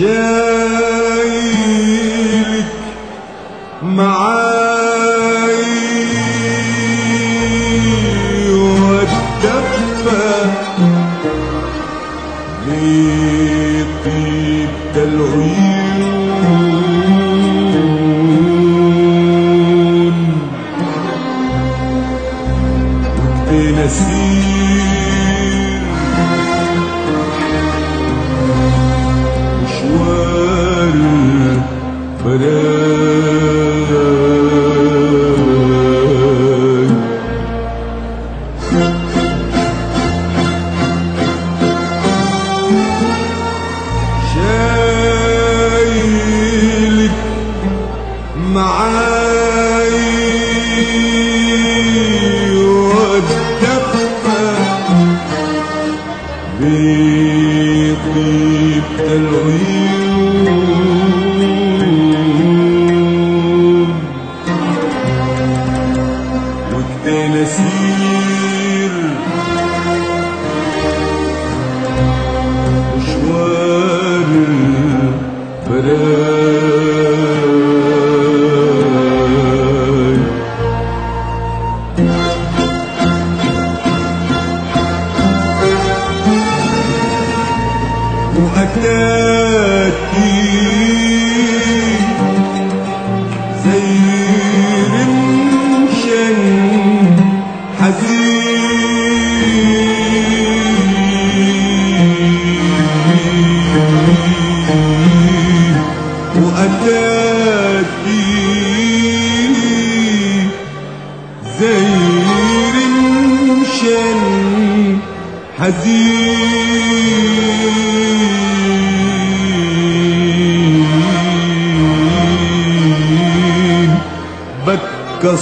شايلك معاي والدفة لطيب العيون بنسير مشوار فراق شايلك معاي والدفة بطيب العيون والتناسير مشوار فراق وأتاكي زي رمشن حزين وأتاكي زي رمشن حزين بكى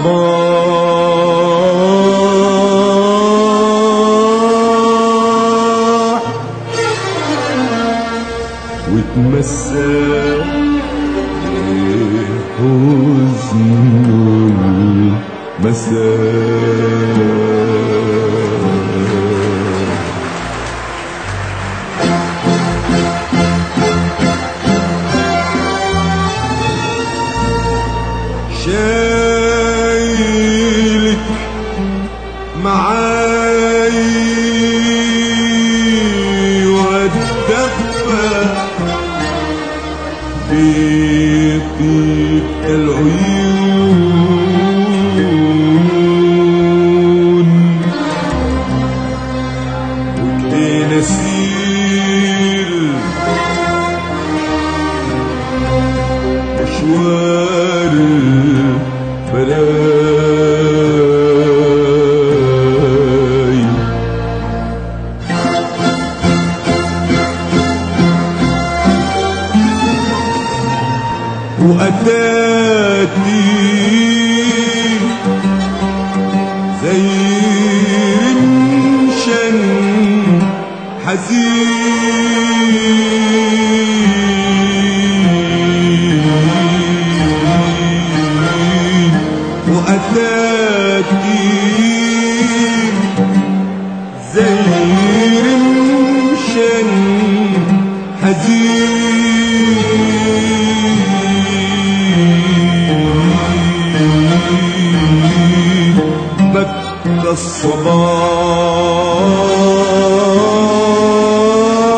الصباح وتمسى حزن المساء شايلك معاي والدفة بطيب العيون وبنسير مشوار فراي وأتاتي زي رمشن حزين وأتاتي زي رمشن حزين بكى الصباح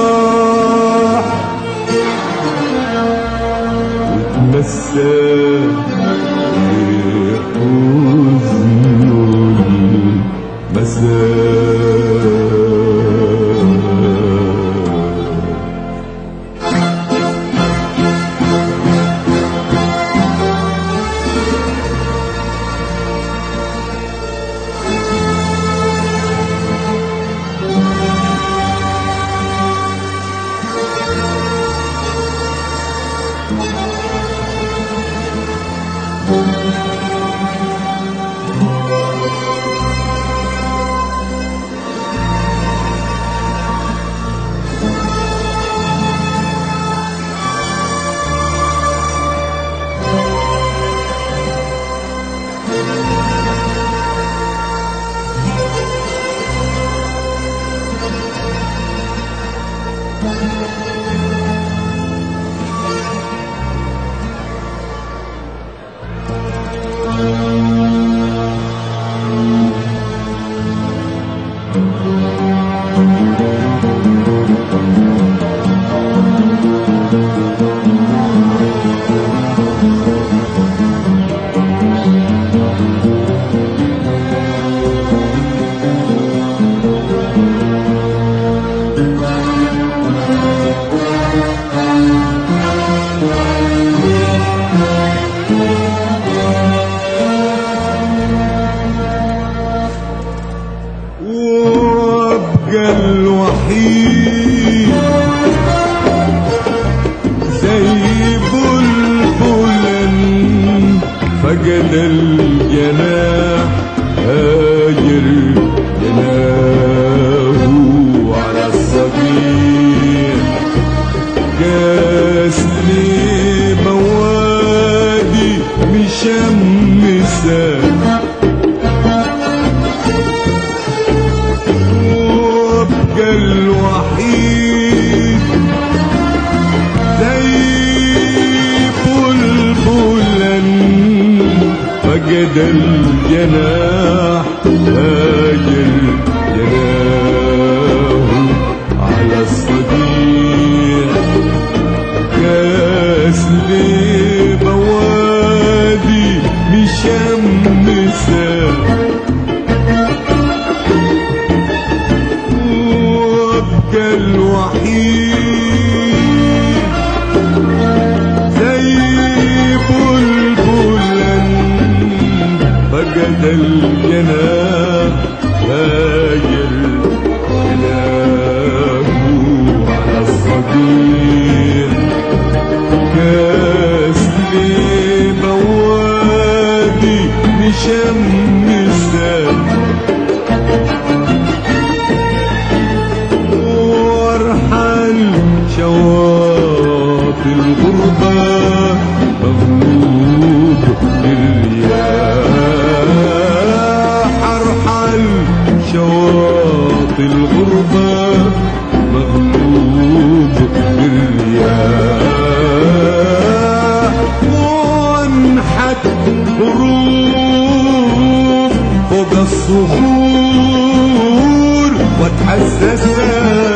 وابقى الوحيد زي بلبلا فقد الجناح هاجر جناه على الصغير كاس لي موادي مشمسه وابقى الوحيد زي بلبلا فقد الجناح هاجر جناه على الصديق كاس لي بوادي مشمسه وابقى الوحيد زي بلبلا فقد الجناح هاجر جناه على الصديق كاس لي بوادي مشمسه وارحل شواطئ الغربة مغلوب بالرياح ارحل شواطئ الغربة مغلوب بالرياح وانحت غروب فوق الصخور واتحسسها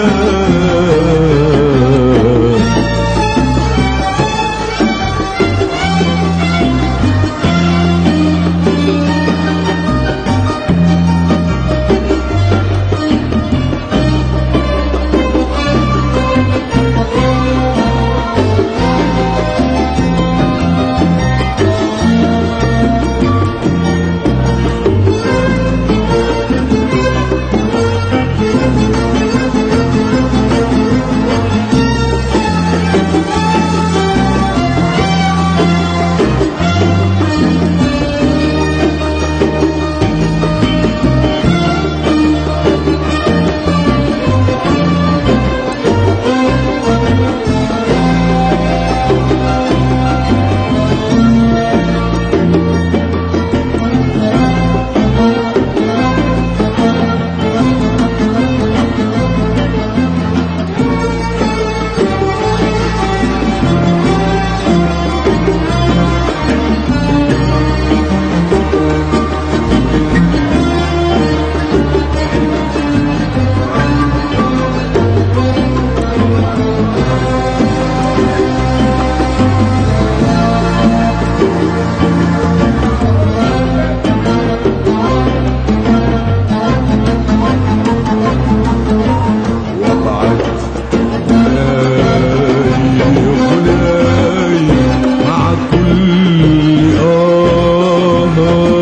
وضعت غناي غناي مع كل آه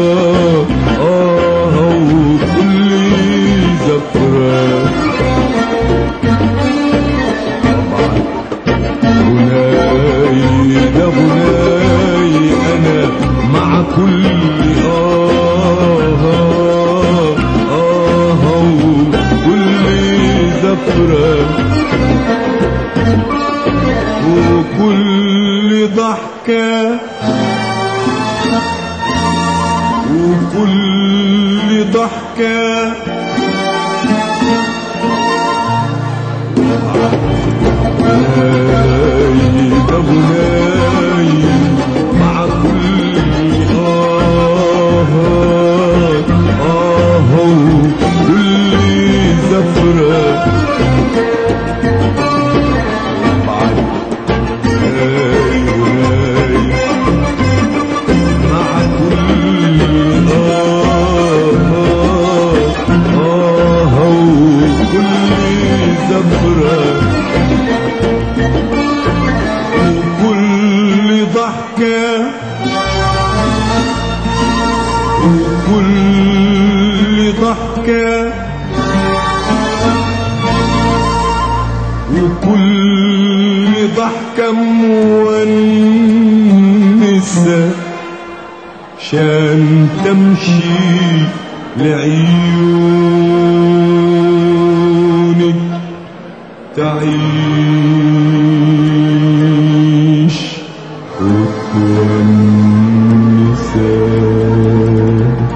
آه وكل زفرة غناي ده غناي أنا مع كل آه آه وكل زفرة وكل ضحكة وكل ضحكة غناي ده غناي مع كل آه آه كل زفرة بعد هاي وهاي مع كل آه آه آه وكل زفرة وكل ضحكة وكل ضحكة وكل ضحكة مونسة شان تمشي لعيونك تعيش وتونسك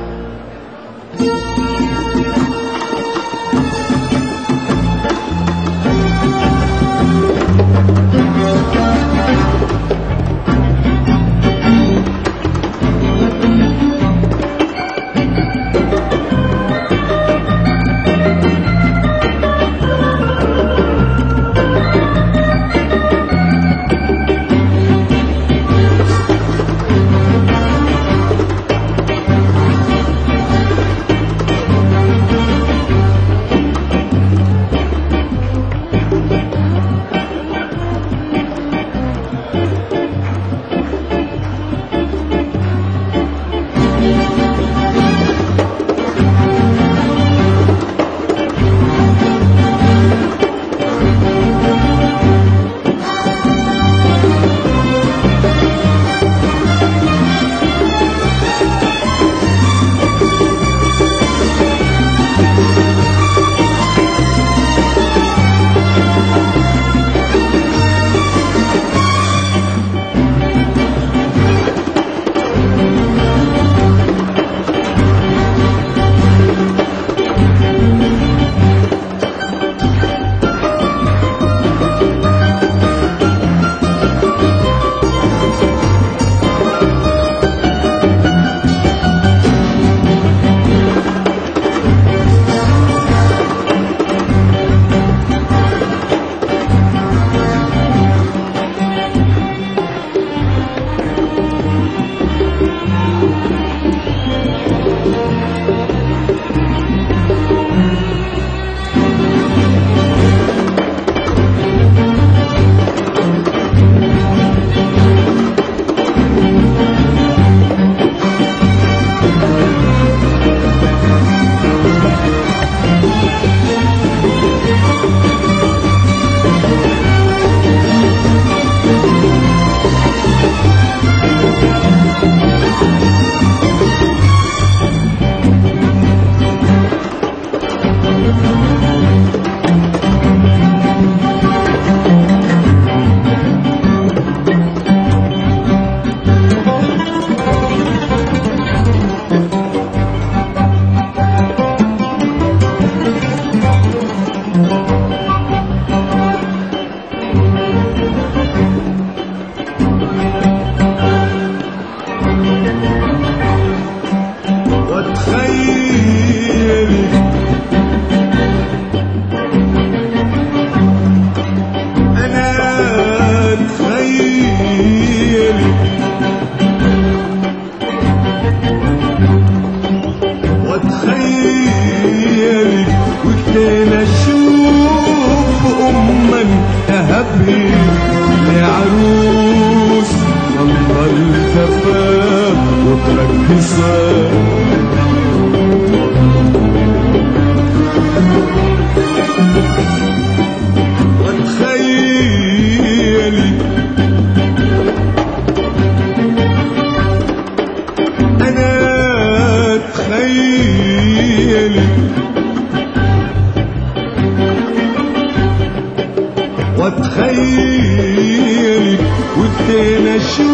واتخيلك ودينا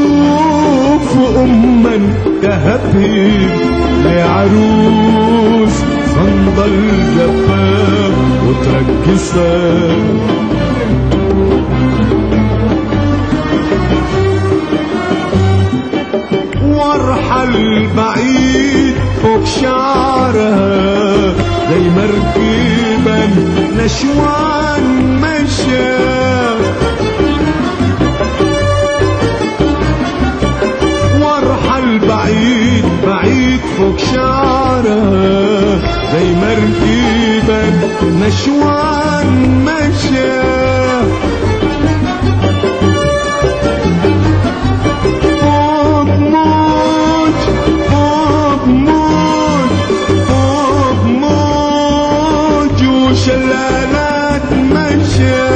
اشوف اما تهبهب لعروس صندل جفاف وتركسها وارحل بعيد فوق شعرها زي مركبا نشوان مشى وارحل بعيد بعيد فوق شعرها زي مركبا نشوان مشى فوق موج فوق موج فوق موج وشلالات مشى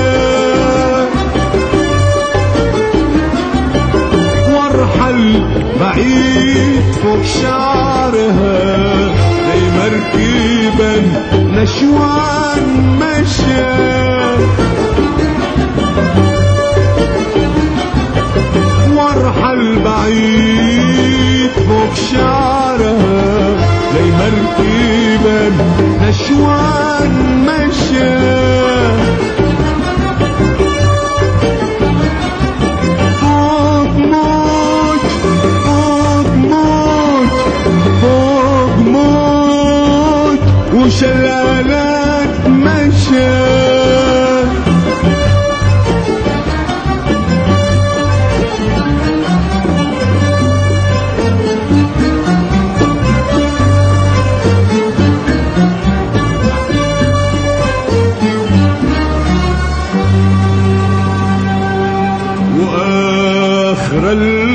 وارحل بعيد فوق شعرها زي مركبا نشوان مشى وارحل بعيد فوق شعرها زي مركبا نشوان مشى فوق موج فوق موج فوق موج وشلالات مشى واخر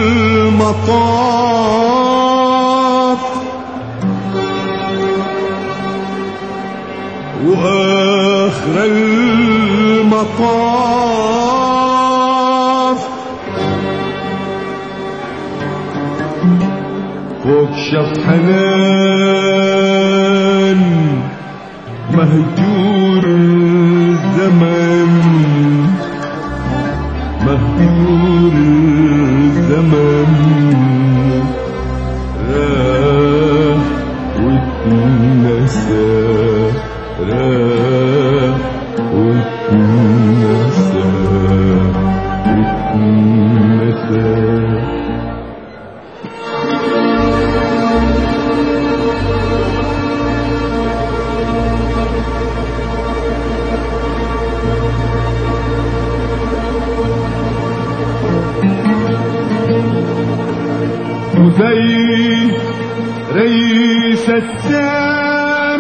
المطاف واخر المطاف فوق شط حنان مهجور الزمن مهجور الزمن راح واتنسى راح واتنسى واتنسى وزي ريس السار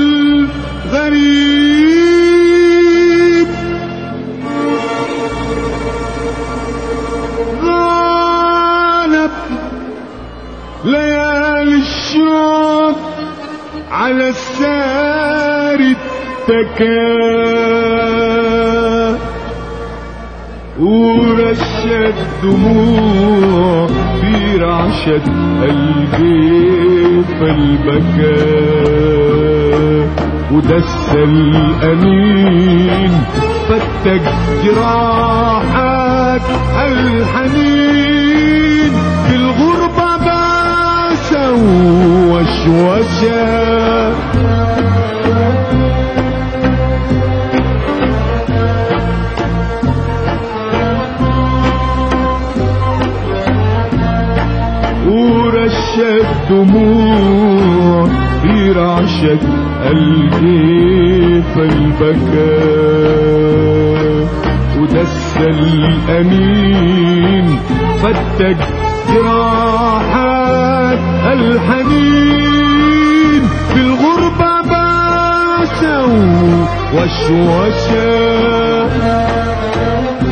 الغريب غالب ليالي الشوق على السار التكا ورشت دموع في رعشة الجيف البكاء ودس الأمين فتك جراحات الحنين في الغربة باسا وشوشا ورشت دموع في رعشة الجيف البكاء ودس الأمين فتك جراحات الحنين في الغربة باسوا وشوشا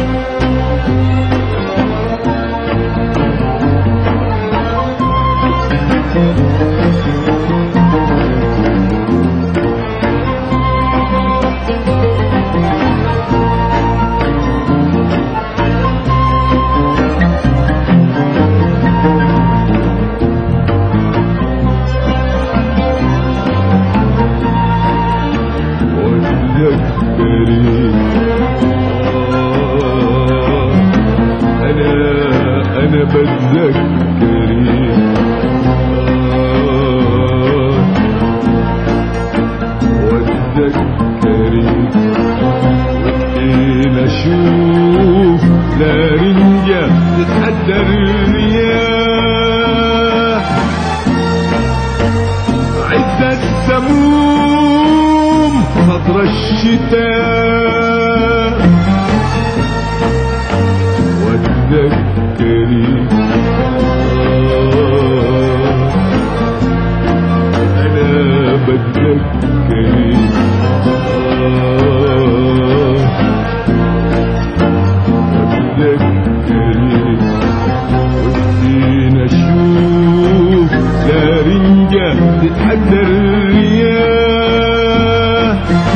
وتذكري آه، أنا أنا بتذكري آه، وتذكري وبدين أشوف لا رنجة تتحدى الرياح نظر الشتاء واتذكري آه انا بتذكري آه بتذكري ودينا اشوف لا رنجة تتحدى الرياح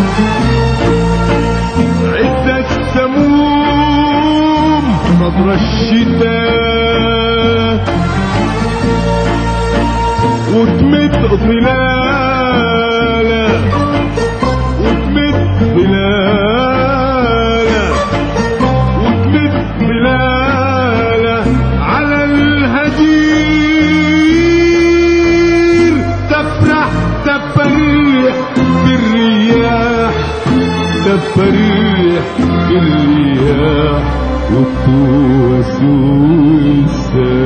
عدة سموم نظر الشتاء وتمد ظلالة وتمد ظلالة وتمد ظلالة على الهجير تفرح تفرح بالرياح تفرح بالرياح وتوسوس